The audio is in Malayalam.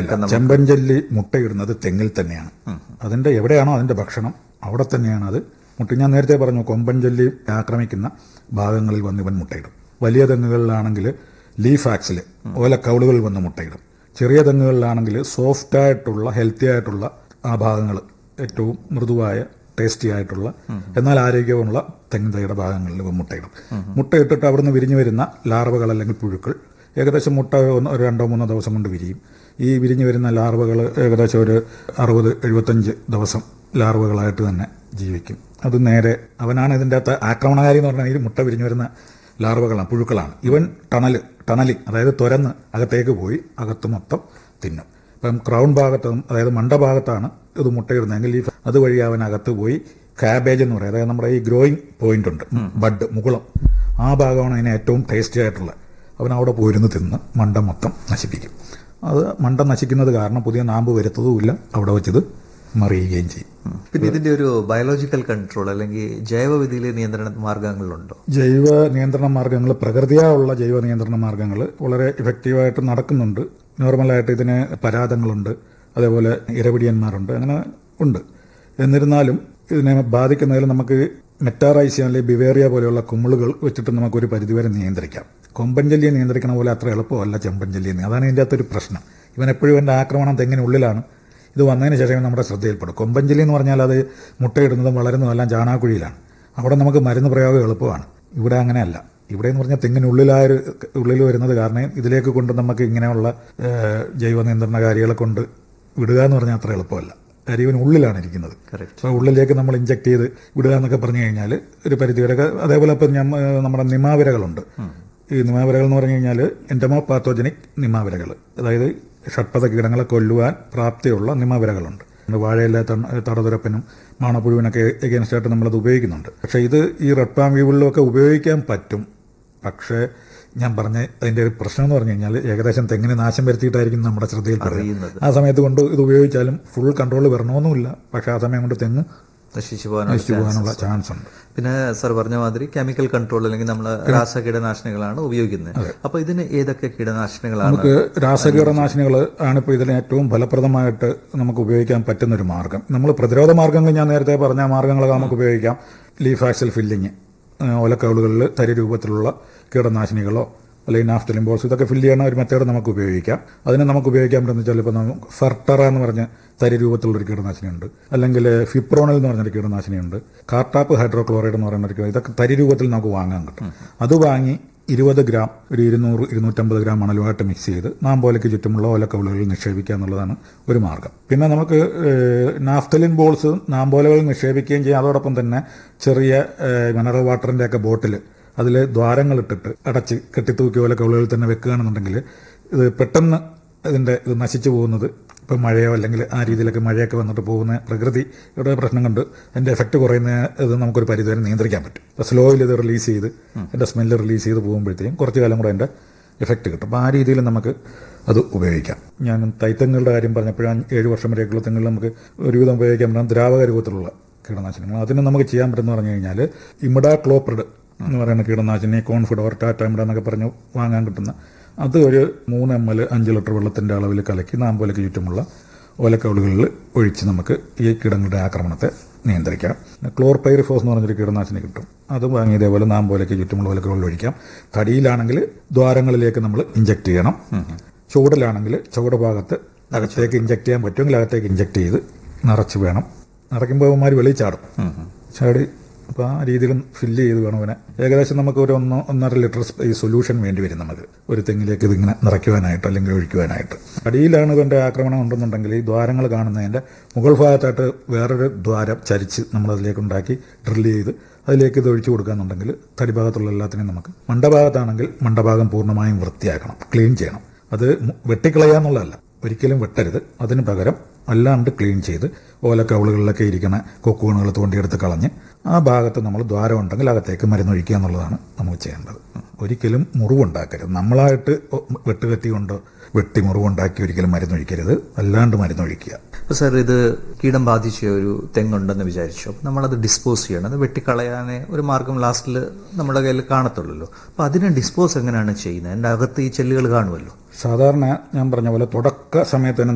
നമുക്ക് ചെമ്പൻജല്ലി മുട്ടയിടുന്നത് തെങ്ങിൽ തന്നെയാണ് അതിന്റെ എവിടെയാണോ അതിന്റെ ഭക്ഷണം അവിടെ തന്നെയാണ് അത് മുട്ട ഞാൻ നേരത്തെ പറഞ്ഞു കൊമ്പൻജല്ലി ആക്രമിക്കുന്ന ഭാഗങ്ങളിൽ വന്ന് ഇവൻ മുട്ടയിടും വലിയ തെങ്ങുകളിലാണെങ്കിൽ ലീഫ് ആക്സിൽ ഓലക്കൗളുകളിൽ വന്ന് മുട്ടയിടും ചെറിയ തെങ്ങുകളിലാണെങ്കിൽ സോഫ്റ്റ് ആയിട്ടുള്ള ഹെൽത്തി ആയിട്ടുള്ള ആ ഭാഗങ്ങൾ ഏറ്റവും മൃദുവായ ടേസ്റ്റി ആയിട്ടുള്ള എന്നാൽ ആരോഗ്യമുള്ള തെങ്ങിൻ തൈയുടെ ഭാഗങ്ങളിൽ ഇവ മുട്ടയിടും മുട്ടയിട്ടിട്ട് അവിടുന്ന് വിരിഞ്ഞു വരുന്ന ലാർവകൾ അല്ലെങ്കിൽ പുഴുക്കൾ ഏകദേശം മുട്ട ഒന്ന് ഒരു രണ്ടോ മൂന്നോ ദിവസം കൊണ്ട് വിരിയും ഈ വിരിഞ്ഞു വരുന്ന ലാർവകൾ ഏകദേശം ഒരു അറുപത് എഴുപത്തഞ്ച് ദിവസം ലാർവകളായിട്ട് തന്നെ ജീവിക്കും അത് നേരെ അവനാണ് ഇതിൻ്റെ അകത്ത് ആക്രമണകാരി എന്ന് പറഞ്ഞാൽ ഈ മുട്ട വിരിഞ്ഞു വരുന്ന ലാർവകളാണ് പുഴുക്കളാണ് ഇവൻ ടണല് ടണലിങ് അതായത് തുരന്ന് അകത്തേക്ക് പോയി അകത്ത് മൊത്തം തിന്നും ഇപ്പം ക്രൗൺ ഭാഗത്ത് അതായത് മണ്ടഭാഗത്താണ് ഇത് മുട്ടയിടുന്നതെങ്കിൽ ഈ അതുവഴി അവൻ അകത്ത് പോയി കാബേജ് എന്ന് പറയും അതായത് നമ്മുടെ ഈ ഗ്രോയിങ് പോയിന്റ് ഉണ്ട് ബഡ് മുകുളം ആ ഭാഗമാണ് അതിന് ഏറ്റവും ടേസ്റ്റി ആയിട്ടുള്ളത് അവൻ അവിടെ പോയിരുന്ന് തിന്ന് മണ്ട മൊത്തം നശിപ്പിക്കും അത് മണ്ട നശിക്കുന്നത് കാരണം പുതിയ നാമ്പ് വരുത്തതുമില്ല അവിടെ വെച്ചത് മറിയുകയും ചെയ്യും പിന്നെ ഇതിന്റെ ഒരു ബയോളജിക്കൽ കൺട്രോൾ അല്ലെങ്കിൽ ജൈവവിധിയിലെ നിയന്ത്രണ മാർഗങ്ങളുണ്ടോ ജൈവ നിയന്ത്രണ മാർഗങ്ങൾ പ്രകൃതിയാ ഉള്ള ജൈവ നിയന്ത്രണ മാർഗങ്ങൾ വളരെ ഇഫക്റ്റീവായിട്ട് നടക്കുന്നുണ്ട് നോർമലായിട്ട് ഇതിന് പരാതങ്ങളുണ്ട് അതേപോലെ ഇരപിടിയന്മാരുണ്ട് അങ്ങനെ ഉണ്ട് എന്നിരുന്നാലും ഇതിനെ ബാധിക്കുന്നതിൽ നമുക്ക് മെറ്റാറൈസിയ അല്ലെങ്കിൽ ബിവേറിയ പോലെയുള്ള കുമിളുകൾ വെച്ചിട്ട് നമുക്കൊരു പരിധിവരെ നിയന്ത്രിക്കാം കൊമ്പൻജല്ലിയെ നിയന്ത്രിക്കണ പോലെ അത്ര എളുപ്പമല്ല ചെമ്പൻജല്ലിയെ നിയ- അതാണ് ഇതിൻ്റെ അകത്തൊരു പ്രശ്നം ഇവൻ എപ്പോഴും എൻ്റെ ആക്രമണം തെങ്ങിനുള്ളിലാണ് ഇത് വന്നതിന് ശേഷം നമ്മുടെ ശ്രദ്ധയിൽപ്പെടും കൊമ്പൻജല്ലി എന്ന് പറഞ്ഞാൽ അത് മുട്ടയിടുന്നതും വളരുന്നതും എല്ലാം ചാണാക്കുഴിയിലാണ് അവിടെ നമുക്ക് മരുന്ന് പ്രയോഗം എളുപ്പമാണ് ഇവിടെ അങ്ങനെയല്ല ഇവിടെ എന്ന് പറഞ്ഞാൽ തെങ്ങിനുള്ളിലായൊരു ഉള്ളിൽ വരുന്നത് കാരണം ഇതിലേക്ക് കൊണ്ട് നമുക്ക് ഇങ്ങനെയുള്ള ഏഹ്, ജൈവ നിയന്ത്രണകാരികളെ കൊണ്ട് വിടുക എന്ന് പറഞ്ഞാൽ അത്ര എളുപ്പമല്ല കാര്യം ഇവൻ ഉള്ളിലാണ് ഇരിക്കുന്നത് Correct. അപ്പോൾ ഉള്ളിലേക്ക് നമ്മൾ ഇഞ്ചക്ട് ചെയ്ത് വിടുക എന്നൊക്കെ പറഞ്ഞു കഴിഞ്ഞാൽ ഒരു പരിധിവരെ അതേപോലെ ഇപ്പം ഞാൻ ഏഹ്, നമ്മുടെ നിമാവിരകളുണ്ട് ഈ നിമാവിരകൾ എന്ന് പറഞ്ഞു കഴിഞ്ഞാൽ എൻഡമോ പാത്തോജനിക് നിമാവിരകൾ അതായത് ഷഡ്പഥ കീടങ്ങളെ കൊല്ലുവാൻ പ്രാപ്തിയുള്ള നിമാവിരകളുണ്ട് വാഴയിലെ തടതുരപ്പനും മാണപ്പുഴുവിനൊക്കെ എഗൻസ്റ്റ് ആയിട്ട് നമ്മളത് ഉപയോഗിക്കുന്നുണ്ട് പക്ഷേ ഇത് ഈ റെഡ് പാം വീവുകളിലൊക്കെ ഉപയോഗിക്കാൻ പറ്റും പക്ഷേ ഞാൻ പറഞ്ഞ അതിന്റെ ഒരു പ്രശ്നം എന്ന് പറഞ്ഞു കഴിഞ്ഞാൽ ഏകദേശം തെങ്ങിന് നാശം വരുത്തിയിട്ടായിരിക്കും നമ്മുടെ ശ്രദ്ധയിൽപ്പെടുന്നത് അറിയുന്നത്. ആ സമയത്ത് കൊണ്ട് ഇത് ഉപയോഗിച്ചാലും ഫുൾ കൺട്രോൾ വരണമെന്നുമില്ല പക്ഷേ ആ സമയം കൊണ്ട് തെങ്ങ് നശിച്ചു പോകാനുള്ള നശിച്ചു പോകാനുള്ള ചാൻസ് ഉണ്ട് പിന്നെ സർ പറഞ്ഞ മാതിരി കെമിക്കൽ കൺട്രോൾ അല്ലെങ്കിൽ നമ്മൾ രാസ കീടനാശിനികളാണ് ഉപയോഗിക്കുന്നത് അപ്പൊ ഇതിന് ഏതൊക്കെ കീടനാശിനികളാണ് നമുക്ക് രാസകീടനാശിനികൾ ആണ് ഇപ്പോൾ ഇതിന് ഏറ്റവും ഫലപ്രദമായിട്ട് നമുക്ക് ഉപയോഗിക്കാൻ പറ്റുന്ന ഒരു മാർഗം നമ്മൾ പ്രതിരോധ മാർഗങ്ങൾ ഞാൻ നേരത്തെ പറഞ്ഞ മാർഗങ്ങളൊക്കെ നമുക്ക് ഉപയോഗിക്കാം ലീഫാക്സൽ ഫില്ലിങ് ഓലക്കൗളുകളിൽ തരി രൂപത്തിലുള്ള കീടനാശിനികളോ അല്ലെങ്കിൽ നാഫ്തലിൻ ബോൾസ് ഇതൊക്കെ ഫില്ല് ചെയ്യുന്ന ഒരു മെത്തേഡ് നമുക്ക് ഉപയോഗിക്കാം അതിന് നമുക്ക് ഉപയോഗിക്കാൻ പറ്റുന്ന വെച്ചാൽ ഇപ്പോൾ നമുക്ക് ഫെർട്ടറ എന്ന് പറഞ്ഞ തരി രൂപത്തിലുള്ള ഒരു കീടനാശിനിയുണ്ട് അല്ലെങ്കിൽ ഫിപ്രോണൽ എന്ന് പറഞ്ഞൊരു കീടനാശിനിയുണ്ട് കാർട്ടാപ്പ് ഹൈഡ്രോക്ലോറൈഡ് എന്ന് പറയുന്ന ഒരു കീട- ഇതൊക്കെ തരി രൂപത്തിൽ നമുക്ക് വാങ്ങാൻ കിട്ടും അത് വാങ്ങി ഇരുപത് ഗ്രാം ഒരു ഇരുന്നൂറ് ഇരുന്നൂറ്റമ്പത് ഗ്രാം മണലുമായിട്ട് മിക്സ് ചെയ്ത് നാമ്പോലയ്ക്ക് ചുറ്റുമുള്ള ഓലക്കവിളുകളിൽ നിക്ഷേപിക്കുക എന്നുള്ളതാണ് ഒരു മാർഗം പിന്നെ നമുക്ക് ഏഹ്, നാഫ്തലിൻ ബോൾസ് നാമ്പോലകളിൽ നിക്ഷേപിക്കുകയും ചെയ്യാം അതോടൊപ്പം തന്നെ ചെറിയ ഏഹ്, മിനറൽ വാട്ടറിന്റെ ഒക്കെ ബോട്ടിൽ അതിൽ ദ്വാരങ്ങളിട്ടിട്ട് അടച്ച് കെട്ടിത്തൂക്കി ഓലക്കവിളുകളിൽ തന്നെ വെക്കുകയാണെന്നുണ്ടെങ്കിൽ ഇത് പെട്ടെന്ന് ഇതിന്റെ ഇത് നശിച്ചു പോകുന്നത് ഇപ്പം മഴയോ അല്ലെങ്കിൽ ആ രീതിയിലൊക്കെ മഴയൊക്കെ വന്നിട്ട് പോകുന്ന പ്രകൃതിയുടെ പ്രശ്നം കൊണ്ട് അതിന്റെ എഫക്റ്റ് കുറയുന്ന ഇത് നമുക്കൊരു പരിധിവരെ നിയന്ത്രിക്കാൻ പറ്റും അപ്പോൾ സ്ലോയിൽ ഇത് റിലീസ് ചെയ്ത് അതിന്റെ സ്മെല്ല് റിലീസ് ചെയ്ത് പോകുമ്പോഴത്തേക്കും കുറച്ച് കാലം കൂടെ അതിന്റെ എഫക്റ്റ് കിട്ടും അപ്പോൾ ആ രീതിയിൽ നമുക്ക് അത് ഉപയോഗിക്കാം ഞാൻ തൈത്തങ്ങളുടെ കാര്യം പറഞ്ഞപ്പോഴും ഏഴ് വർഷം വരെയൊക്കെയുള്ള തെങ്ങുകൾ നമുക്ക് ഒരുവിധം ഉപയോഗിക്കാൻ പറ്റുന്ന ദ്രാവക രൂപത്തിലുള്ള കീടനാശിനികൾ അതിന് നമുക്ക് ചെയ്യാൻ പറ്റുന്ന പറഞ്ഞു കഴിഞ്ഞാൽ ഇമിഡാ ക്ലോപ്രിഡ് എന്ന് പറയുന്ന കീടനാശിനി കോൺഫിഡോർ ടാറ്റ ഇമിഡ എന്നൊക്കെ പറഞ്ഞ് വാങ്ങാൻ കിട്ടുന്ന അത് ഒരു മൂന്ന് എം എൽ അഞ്ച് ലിറ്റർ വെള്ളത്തിന്റെ അളവിൽ കലക്കി നാമ്പോലയ്ക്ക് ചുറ്റുമുള്ള ഓലക്കവിളുകളിൽ ഒഴിച്ച് നമുക്ക് ഈ കീടങ്ങളുടെ ആക്രമണത്തെ നിയന്ത്രിക്കാം ക്ലോർപൈറിഫോസ് എന്ന് പറഞ്ഞൊരു കീടനാശിനി കിട്ടും അത് വാങ്ങി ഇതേപോലെ നാമ്പോലയ്ക്ക് ചുറ്റുമുള്ള ഓലക്കവിളിൽ ഒഴിക്കാം തടിയിലാണെങ്കിൽ ദ്വാരങ്ങളിലേക്ക് നമ്മൾ ഇഞ്ചക്ട് ചെയ്യണം ചുവടിലാണെങ്കിൽ ചുവട് ഭാഗത്ത് അകത്തേക്ക് ഇഞ്ചക്ട് ചെയ്യാൻ പറ്റുമെങ്കിൽ അകത്തേക്ക് ഇഞ്ചക്ട് ചെയ്ത് നിറച്ച് വേണം നിറയ്ക്കുമ്പോൾ അവന്മാർ വെളിയിൽ ചാടും ചാടി അപ്പോൾ ആ രീതിയിൽ ഫില്ല് ചെയ്ത് വേണം അവനെ ഏകദേശം നമുക്ക് ഒരു ഒന്ന് ഒന്നര ലിറ്റർ സ് ഈ സൊല്യൂഷൻ വേണ്ടി വരും നമുക്ക് ഒരു തെങ്ങിലേക്ക് ഇതിങ്ങനെ നിറയ്ക്കുവാനായിട്ട് അല്ലെങ്കിൽ ഒഴിക്കുവാനായിട്ട് അടിയിലാണ് ഇതിൻ്റെ ആക്രമണം ഉണ്ടെന്നുണ്ടെങ്കിൽ ഈ ദ്വാരങ്ങൾ കാണുന്നതിൻ്റെ മുകൾ ഭാഗത്തായിട്ട് വേറൊരു ദ്വാരം ചരിച്ച് നമ്മൾ അതിലേക്ക് ഉണ്ടാക്കി ഡ്രില്ല് ചെയ്ത് അതിലേക്ക് ഇത് ഒഴിച്ചു കൊടുക്കാന്നുണ്ടെങ്കിൽ തടിഭാഗത്തുള്ള എല്ലാത്തിനെയും നമുക്ക് മണ്ടഭാഗത്താണെങ്കിൽ മണ്ടഭാഗം പൂർണ്ണമായും വൃത്തിയാക്കണം ക്ലീൻ ചെയ്യണം അത് മു- വെട്ടിക്കളയാന്നുള്ളതല്ല ഒരിക്കലും വെട്ടരുത് അതിന് പകരം അല്ലാണ്ട് ക്ലീൻ ചെയ്ത് ഓലക്കവിളുകളിലൊക്കെ ഇരിക്കുന്ന കൊക്കുകളുകൾ തോണ്ടിയെടുത്ത് കളഞ്ഞ് ആ ഭാഗത്ത് നമ്മൾ ദ്വാരം ഉണ്ടെങ്കിൽ അകത്തേക്ക് മരുന്നൊഴിക്കുക എന്നുള്ളതാണ് നമ്മൾ ചെയ്യേണ്ടത് ഒരിക്കലും മുറിവുണ്ടാക്കരുത് നമ്മളായിട്ട് ഒ- വെട്ടുകത്തി കൊണ്ട് വെട്ടി മുറിവുണ്ടാക്കി ഒരിക്കലും മരുന്നൊഴിക്കരുത് അല്ലാണ്ട് മരുന്നൊഴിക്കുക അപ്പൊ സാർ ഇത് കീടം ബാധിച്ച ഒരു തെങ്ങുണ്ടെന്ന് വിചാരിച്ചു അപ്പൊ നമ്മളത് ഡിസ്പോസ് ചെയ്യണം അത് വെട്ടിക്കളയാനേ ഒരു മാർഗം ലാസ്റ്റിൽ നമ്മുടെ കയ്യിൽ കാണത്തുള്ളല്ലോ അപ്പൊ അതിനെ ഡിസ്പോസ് എങ്ങനെയാണ് ചെയ്യുന്നത് അതിന്റെ അകത്ത് ഈ ചെല്ലുകൾ കാണുമല്ലോ സാധാരണ ഞാൻ പറഞ്ഞ പോലെ തുടക്ക സമയത്ത് തന്നെ